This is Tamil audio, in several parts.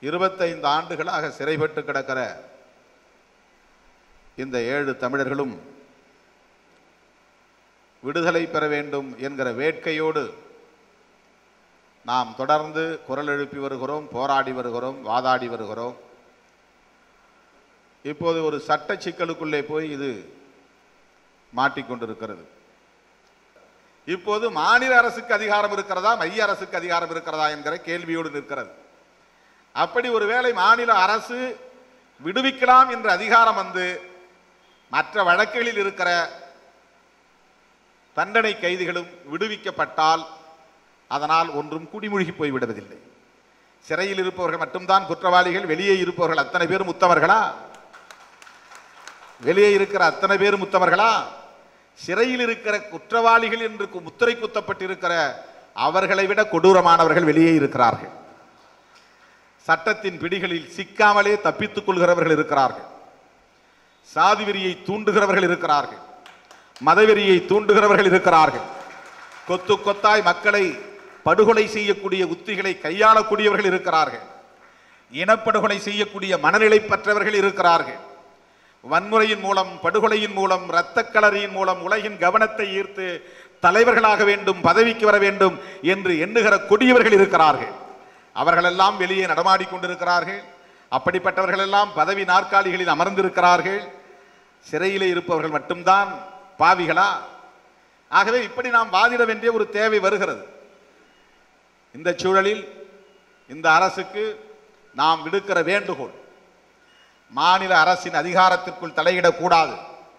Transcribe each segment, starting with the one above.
இருபத்தைந்து ஆண்டுகளாக சிறைப்பட்டு கிடக்கிற இந்த ஏழு தமிழர்களும் விடுதலை பெற வேண்டும் என்கிற வேட்கையோடு நாம் தொடர்ந்து குரல் எழுப்பி வருகிறோம் போராடி வருகிறோம் வாதாடி வருகிறோம் இப்போது ஒரு சட்ட சிக்கலுக்குள்ளே போய் இது மாட்டிக்கொண்டிருக்கிறது இப்போது மாநில அரசுக்கு அதிகாரம் இருக்கிறதா மைய அரசுக்கு அதிகாரம் இருக்கிறதா என்கிற கேள்வியோடு நிற்கிறது அப்படி ஒருவேளை மாநில அரசு விடுவிக்கலாம் என்ற அதிகாரம் வந்து மற்ற வழக்குகளில் இருக்கிற தண்டனை கைதிகளும் விடுவிக்கப்பட்டால் அதனால் ஒன்றும் குடிமூழ்கி போய் விடுவதில்லை சிறையில் இருப்பவர்கள் மட்டும்தான் குற்றவாளிகள் வெளியே இருப்பவர்கள் அத்தனை பேரும் உத்தமர்களா வெளியே இருக்கிற அத்தனை பேரும் உத்தமர்களா சிறையில் இருக்கிற குற்றவாளிகள் என்று கு- முத்திரை குத்தப்பட்டிருக்கிற அவர்களை விட கொடூரமானவர்கள் வெளியே இருக்கிறார்கள் சட்டத்தின் பிடிகளில் சிக்காமலே தப்பித்துக் கொள்கிறவர்கள் இருக்கிறார்கள் சாதி வெறியை தூண்டுகிறவர்கள் இருக்கிறார்கள் மதவெறியை தூண்டுகிறவர்கள் இருக்கிறார்கள் கொத்து கொத்தாய் மக்களை படுகொலை செய்யக்கூடிய உத்திகளை கையாளக்கூடியவர்கள் இருக்கிறார்கள் இனப்படுகொலை செய்யக்கூடிய மனநிலை பற்றவர்கள் இருக்கிறார்கள் வன்முறையின் மூலம் படுகொலையின் மூலம் இரத்தக் களரியின் மூலம் உலகின் கவனத்தை ஈர்த்து தலைவர்களாக வேண்டும் பதவிக்கு வர வேண்டும் என்று எண்ணுகிற கொடியவர்கள் இருக்கிறார்கள் அவர்களெல்லாம் வெளியே நடமாடிக் கொண்டிருக்கிறார்கள் அப்படிப்பட்டவர்கள் எல்லாம் பதவி நாற்காலிகளில் அமர்ந்திருக்கிறார்கள் சிறையிலே இருப்பவர்கள் மட்டும்தான் பாவிகளா ஆகவே இப்படி நாம் வாதிட வேண்டிய ஒரு தேவை வருகிறது இந்த சூழலில் இந்த அரசுக்கு நாம் விடுக்கிற வேண்டுகோள் மாநில அரசின் அதிகாரத்திற்குள் தலையிடக்கூடாது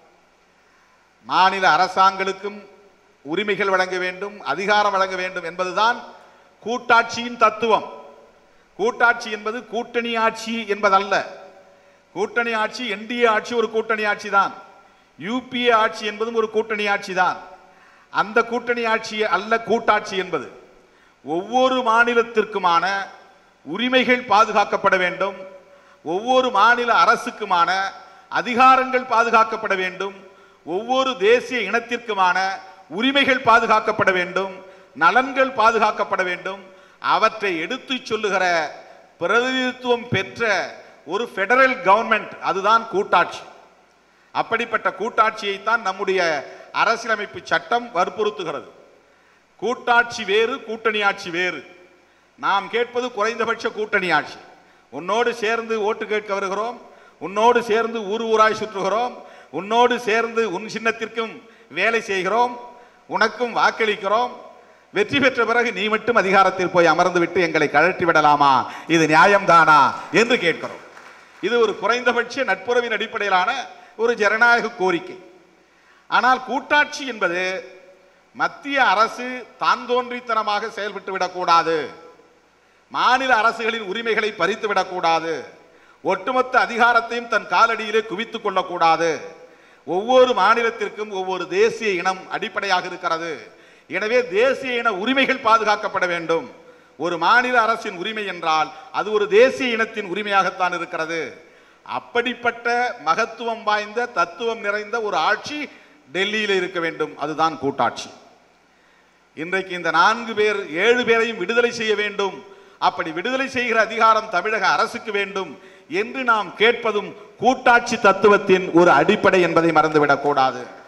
மாநில அரசாங்களுக்கும் உரிமைகள் வழங்க வேண்டும் அதிகாரம் வழங்க வேண்டும் என்பதுதான் கூட்டாட்சியின் தத்துவம் கூட்டாட்சி என்பது கூட்டணி ஆட்சி என்பதல்ல கூட்டணி ஆட்சி என்டிஏ ஆட்சி ஒரு கூட்டணி ஆட்சி தான் யூபிஏ ஆட்சி என்பதும் ஒரு கூட்டணி ஆட்சி தான் அந்த கூட்டணி ஆட்சி அல்ல கூட்டாட்சி என்பது ஒவ்வொரு மாநிலத்திற்குமான உரிமைகள் பாதுகாக்கப்பட வேண்டும் ஒவ்வொரு மாநில அரசுக்குமான அதிகாரங்கள் பாதுகாக்கப்பட வேண்டும் ஒவ்வொரு தேசிய இனத்திற்குமான உரிமைகள் பாதுகாக்கப்பட வேண்டும் நலன்கள் பாதுகாக்கப்பட வேண்டும் அவற்றை எடுத்துச் சொல்லுகிற பிரதிநிதித்துவம் பெற்ற ஒரு ஃபெடரல் கவர்மெண்ட் அதுதான் கூட்டாட்சி அப்படிப்பட்ட கூட்டாட்சியைத்தான் நம்முடைய அரசியலமைப்பு சட்டம் வற்புறுத்துகிறது கூட்டாட்சி வேறு கூட்டணி ஆட்சி வேறு நாம் கேட்பது குறைந்தபட்ச கூட்டணி ஆட்சி உன்னோடு சேர்ந்து ஓட்டு கேட்க வருகிறோம் உன்னோடு சேர்ந்து ஊர் ஊராய் சுற்றுகிறோம் உன்னோடு சேர்ந்து உன் சின்னத்திற்கும் வேலை செய்கிறோம் உனக்கும் வாக்களிக்கிறோம் வெற்றி பெற்ற பிறகு நீ மட்டும் அதிகாரத்தில் போய் அமர்ந்து விட்டு எங்களை கழற்றி விடலாமா இது நியாயம்தானா என்று கேட்கிறோம் இது ஒரு குறைந்தபட்ச நட்புறவின் அடிப்படையிலான ஒரு ஜனநாயக கோரிக்கை ஆனால் கூட்டாட்சி என்பது மத்திய அரசு தான் தோன்றித்தனமாக செயல்பட்டு விடக்கூடாது மாநில அரசுகளின் உரிமைகளை பறித்து விடக்கூடாது ஒட்டுமொத்த அதிகாரத்தையும் தன் காலடியிலே குவித்துக் கொள்ளக்கூடாது ஒவ்வொரு மாநிலத்திற்கும் ஒவ்வொரு தேசிய இனம் அடிப்படையாக இருக்கிறது எனவே தேசிய இன உரிமைகள் பாதுகாக்கப்பட வேண்டும் ஒரு மாநில அரசின் உரிமை என்றால் அது ஒரு தேசிய இனத்தின் உரிமையாகத்தான் இருக்கிறது அப்படிப்பட்ட மகத்துவம் வாய்ந்த தத்துவம் நிறைந்த ஒரு ஆட்சி டெல்லியில் இருக்க வேண்டும் அதுதான் கூட்டாட்சி இன்றைக்கு இந்த நான்கு பேர் ஏழு பேரையும் விடுதலை செய்ய வேண்டும் அப்படி விடுதலை செய்கிற அதிகாரம் தமிழக அரசுக்கு வேண்டும் என்று நாம் கேட்பதும் கூட்டாட்சி தத்துவத்தின் ஒரு அடிப்படை என்பதை மறந்துவிடக் கூடாது